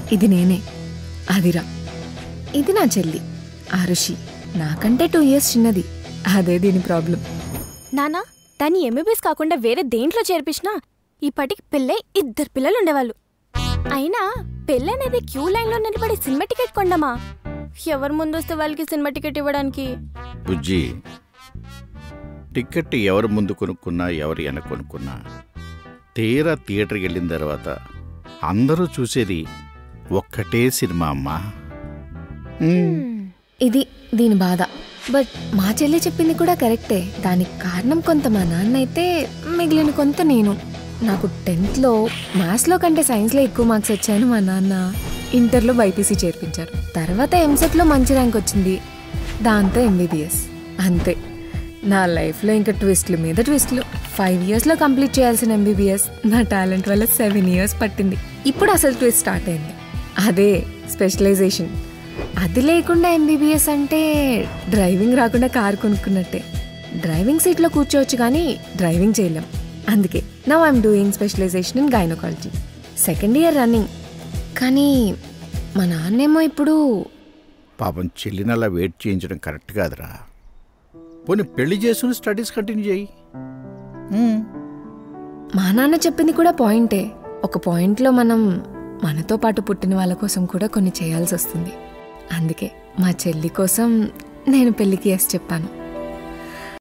ఇది నేనే అదిరా ఇది నా చెల్లి ఆరుషి నాకంటే టూ ఇయర్స్ చిన్నది అదే దీని ప్రాబ్లం నానా దాన్ని ఎంబీబీఎస్ కాకుండా వేరే దేంట్లో చేర్పించినా ఇప్పటికి పెళ్ళై ఇద్దరు పిల్లలు ఉండేవాళ్ళు అయినా పెళ్ళనేది క్యూ లైన్లో నిలబడి సినిమా టికెట్ కొండమా ఎవరు ముందొస్తే వాళ్ళకి సినిమా టికెట్ ఇవ్వడానికి బుజ్జి టికెట్ ఎవరు ముందు కొనుక్కున్నా ఎవరు వెనక కొనుక్కున్నా తీరా థియేటర్కి వెళ్ళిన తర్వాత అందరూ చూసేది ఒక్కటే సినిమా అమ్మా మ్మ్. ఇది దీని బాధ బట్ మా చెల్లి చెప్పింది కూడా కరెక్టే దానికి కారణం కొంత మా నాన్న అయితే మిగిలిన కొంత నేను నాకు టెన్త్లో మ్యాథ్స్లో కంటే సైన్స్లో ఎక్కువ మార్క్స్ వచ్చాయని మా నాన్న ఇంటర్లో బైపీసీ చేర్పించారు తర్వాత ఎంసెట్లో మంచి ర్యాంక్ వచ్చింది దాంతో ఎంబీబీఎస్ అంతే నా లైఫ్లో ఇంకా ట్విస్ట్లు మీద ట్విస్ట్లు ఫైవ్ ఇయర్స్లో కంప్లీట్ చేయాల్సిన ఎంబీబీఎస్ నా టాలెంట్ వల్ల సెవెన్ ఇయర్స్ పట్టింది ఇప్పుడు అసలు ట్విస్ట్ స్టార్ట్ అయింది అదే స్పెషలైజేషన్ అది లేకుండా ఎంబీబీఎస్ అంటే డ్రైవింగ్ రాకుండా కారు కొనుక్కున్నట్టే డ్రైవింగ్ సీట్లో కూర్చోవచ్చు కానీ డ్రైవింగ్ చేయలేం అందుకే now I'm doing specialization in gynaecology second year running కానీ మా నాన్నేమో ఇప్పుడు పాపం చెల్లిని అలా వెయిట్ చేయించడం కరెక్ట్ కాదురా పోనీ పెళ్లి చేసుకుని స్టడీస్ కంటిన్యూ చేయి మ్మ్. మా నాన్న చెప్పింది కూడా పాయింటే ఒక పాయింట్లో మనం మనతో పాటు పుట్టిన వాళ్ళ కోసం కూడా కొన్ని చేయాల్సి వస్తుంది అందుకే మా చెల్లి కోసం నేను పెళ్ళికి ఎస్ చెప్పాను